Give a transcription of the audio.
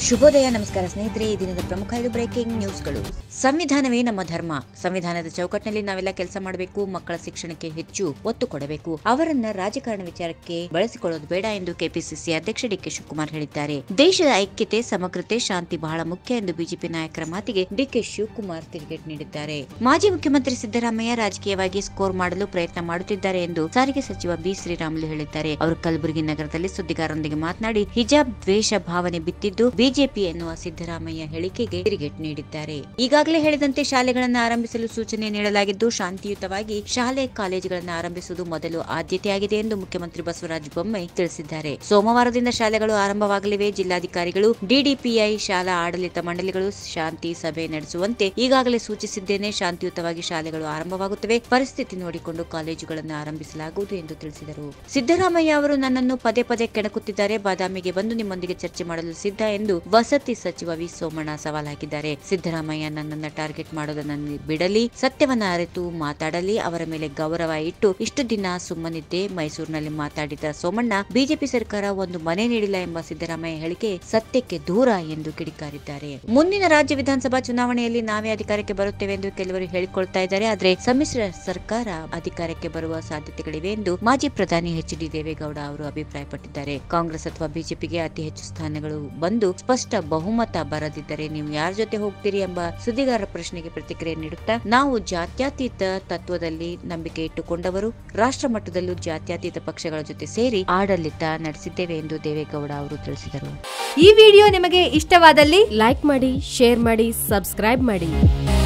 ಶುಭೋದಯ ನಮಸ್ಕಾರ ಸ್ನೇಹಿತರೆ ಈ ದಿನದ ಪ್ರಮುಖ ಐದು ಬ್ರೇಕಿಂಗ್ ನ್ಯೂಸ್ಗಳು ಸಂವಿಧಾನವೇ ನಮ್ಮ ಧರ್ಮ ಸಂವಿಧಾನದ ಚೌಕಟ್ಟಿನಲ್ಲಿ ನಾವೆಲ್ಲ ಕೆಲಸ ಮಾಡಬೇಕು ಮಕ್ಕಳ ಶಿಕ್ಷಣಕ್ಕೆ ಹೆಚ್ಚು ಒತ್ತು ಕೊಡಬೇಕು ಅವರನ್ನ ರಾಜಕಾರಣ ವಿಚಾರಕ್ಕೆ ಬಳಸಿಕೊಳ್ಳೋದು ಬೇಡ ಎಂದು ಕೆಪಿಸಿಸಿ ಅಧ್ಯಕ್ಷ ಡಿಕೆ ಶಿವಕುಮಾರ್ ಹೇಳಿದ್ದಾರೆ ದೇಶದ ಐಕ್ಯತೆ ಸಮಗ್ರತೆ ಶಾಂತಿ ಬಹಳ ಮುಖ್ಯ ಎಂದು ಬಿಜೆಪಿ ನಾಯಕರ ಮಾತಿಗೆ ಡಿಕೆ ಶಿವಕುಮಾರ್ ತಿರುಗೇಟು ನೀಡಿದ್ದಾರೆ ಮಾಜಿ ಮುಖ್ಯಮಂತ್ರಿ ಸಿದ್ದರಾಮಯ್ಯ ರಾಜಕೀಯವಾಗಿ ಸ್ಕೋರ್ ಮಾಡಲು ಪ್ರಯತ್ನ ಮಾಡುತ್ತಿದ್ದಾರೆ ಎಂದು ಸಾರಿಗೆ ಸಚಿವ ಬಿ ಶ್ರೀರಾಮುಲು ಹೇಳಿದ್ದಾರೆ ಅವರು ಕಲಬುರಗಿ ನಗರದಲ್ಲಿ ಸುದ್ದಿಗಾರರೊಂದಿಗೆ ಮಾತನಾಡಿ ಹಿಜಾಬ್ ದ್ವೇಷ ಭಾವನೆ ಬಿತ್ತಿದ್ದು ಬಿಜೆಪಿ ಎನ್ನುವ ಸಿದ್ದರಾಮಯ್ಯ ಹೇಳಿಕೆಗೆ ತಿರುಗೇಟು ನೀಡಿದ್ದಾರೆ ಈಗಾಗಲೇ ಹೇಳಿದಂತೆ ಶಾಲೆಗಳನ್ನು ಆರಂಭಿಸಲು ಸೂಚನೆ ನೀಡಲಾಗಿದ್ದು ಶಾಂತಿಯುತವಾಗಿ ಶಾಲೆ ಕಾಲೇಜುಗಳನ್ನು ಆರಂಭಿಸುವುದು ಮೊದಲು ಆದ್ಯತೆಯಾಗಿದೆ ಎಂದು ಮುಖ್ಯಮಂತ್ರಿ ಬಸವರಾಜ ಬೊಮ್ಮಾಯಿ ತಿಳಿಸಿದ್ದಾರೆ ಸೋಮವಾರದಿಂದ ಶಾಲೆಗಳು ಆರಂಭವಾಗಲಿವೆ ಜಿಲ್ಲಾಧಿಕಾರಿಗಳು ಡಿಡಿಪಿಐ ಶಾಲಾ ಆಡಳಿತ ಮಂಡಳಿಗಳು ಶಾಂತಿ ಸಭೆ ನಡೆಸುವಂತೆ ಈಗಾಗಲೇ ಸೂಚಿಸಿದ್ದೇನೆ ಶಾಂತಿಯುತವಾಗಿ ಶಾಲೆಗಳು ಆರಂಭವಾಗುತ್ತವೆ ಪರಿಸ್ಥಿತಿ ನೋಡಿಕೊಂಡು ಕಾಲೇಜುಗಳನ್ನು ಆರಂಭಿಸಲಾಗುವುದು ಎಂದು ತಿಳಿಸಿದರು ಸಿದ್ದರಾಮಯ್ಯ ಅವರು ನನ್ನನ್ನು ಪದೇ ಪದೇ ಕೆಣಕುತ್ತಿದ್ದಾರೆ ಬಾದಾಮಿಗೆ ಬಂದು ನಿಮ್ಮೊಂದಿಗೆ ಚರ್ಚೆ ಮಾಡಲು ಸಿದ್ಧ ಎಂದು ವಸತಿ ಸಚಿವ ವಿ ಸೋಮಣ್ಣ ಸವಾಲ್ ಹಾಕಿದ್ದಾರೆ ಸಿದ್ದರಾಮಯ್ಯ ನನ್ನನ್ನ ಟಾರ್ಗೆಟ್ ಮಾಡೋದನ್ನು ಬಿಡಲಿ ಸತ್ಯವನ್ನ ಅರಿತು ಮಾತಾಡಲಿ ಅವರ ಮೇಲೆ ಗೌರವ ಇಟ್ಟು ಇಷ್ಟು ದಿನ ಸುಮ್ಮನಿದ್ದೆ ಮೈಸೂರಿನಲ್ಲಿ ಮಾತಾಡಿದ ಸೋಮಣ್ಣ ಬಿಜೆಪಿ ಸರ್ಕಾರ ಒಂದು ಮನೆ ನೀಡಿಲ್ಲ ಎಂಬ ಸಿದ್ದರಾಮಯ್ಯ ಹೇಳಿಕೆ ಸತ್ಯಕ್ಕೆ ದೂರ ಎಂದು ಕಿಡಿಕಾರಿದ್ದಾರೆ ಮುಂದಿನ ರಾಜ್ಯ ವಿಧಾನಸಭಾ ಚುನಾವಣೆಯಲ್ಲಿ ನಾವೇ ಅಧಿಕಾರಕ್ಕೆ ಬರುತ್ತೇವೆ ಎಂದು ಕೆಲವರು ಹೇಳಿಕೊಳ್ತಾ ಇದ್ದಾರೆ ಆದರೆ ಸಮ್ಮಿಶ್ರ ಸರ್ಕಾರ ಅಧಿಕಾರಕ್ಕೆ ಬರುವ ಸಾಧ್ಯತೆಗಳಿವೆ ಎಂದು ಮಾಜಿ ಪ್ರಧಾನಿ ಎಚ್ ಡಿ ದೇವೇಗೌಡ ಅವರು ಅಭಿಪ್ರಾಯಪಟ್ಟಿದ್ದಾರೆ ಕಾಂಗ್ರೆಸ್ ಅಥವಾ ಬಿಜೆಪಿಗೆ ಅತಿ ಹೆಚ್ಚು ಸ್ಥಾನಗಳು ಬಂದು ಸ್ಪಷ್ಟ ಬಹುಮತ ಬರದಿದ್ದರೆ ನೀವು ಯಾರ ಜೊತೆ ಹೋಗ್ತೀರಿ ಎಂಬ ಸುದ್ದಿಗಾರರ ಪ್ರಶ್ನೆಗೆ ಪ್ರತಿಕ್ರಿಯೆ ನೀಡುತ್ತಾ ನಾವು ಜಾತ್ಯತೀತ ತತ್ವದಲ್ಲಿ ನಂಬಿಕೆ ಇಟ್ಟುಕೊಂಡವರು ರಾಷ್ಟ್ರ ಮಟ್ಟದಲ್ಲೂ ಜಾತ್ಯತೀತ ಪಕ್ಷಗಳ ಜೊತೆ ಸೇರಿ ಆಡಳಿತ ನಡೆಸಿದ್ದೇವೆ ಎಂದು ದೇವೇಗೌಡ ಅವರು ತಿಳಿಸಿದರು ಈ ವಿಡಿಯೋ ನಿಮಗೆ ಇಷ್ಟವಾದಲ್ಲಿ ಲೈಕ್ ಮಾಡಿ ಶೇರ್ ಮಾಡಿ ಸಬ್ಸ್ಕ್ರೈಬ್ ಮಾಡಿ